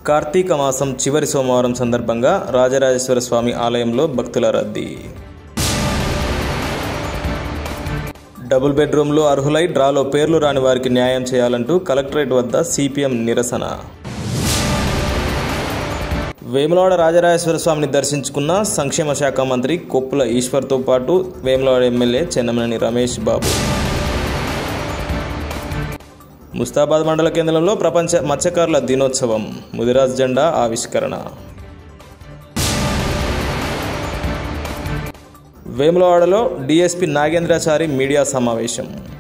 కార్తీక మాసం చివరి సోమవారం సందర్భంగా రాజరాజేశ్వర స్వామి ఆలయంలో భక్తుల రద్దీ డబుల్ బెడ్రూమ్లో అర్హులై డ్రాలో పేర్లు రాని వారికి న్యాయం చేయాలంటూ కలెక్టరేట్ వద్ద సిపిఎం నిరసన వేములవాడ రాజరాజేశ్వర స్వామిని దర్శించుకున్న సంక్షేమ శాఖ మంత్రి కొప్పుల ఈశ్వర్తో పాటు వేములవాడ ఎమ్మెల్యే చెన్నమనేని రమేష్ బాబు ముస్తాబాద్ మండల కేంద్రంలో ప్రపంచ మత్స్యకారుల దినోత్సవం ముదిరాజ్ జెండా ఆవిష్కరణ వేములవాడలో డీఎస్పీ నాగేంద్రాచారి మీడియా సమావేశం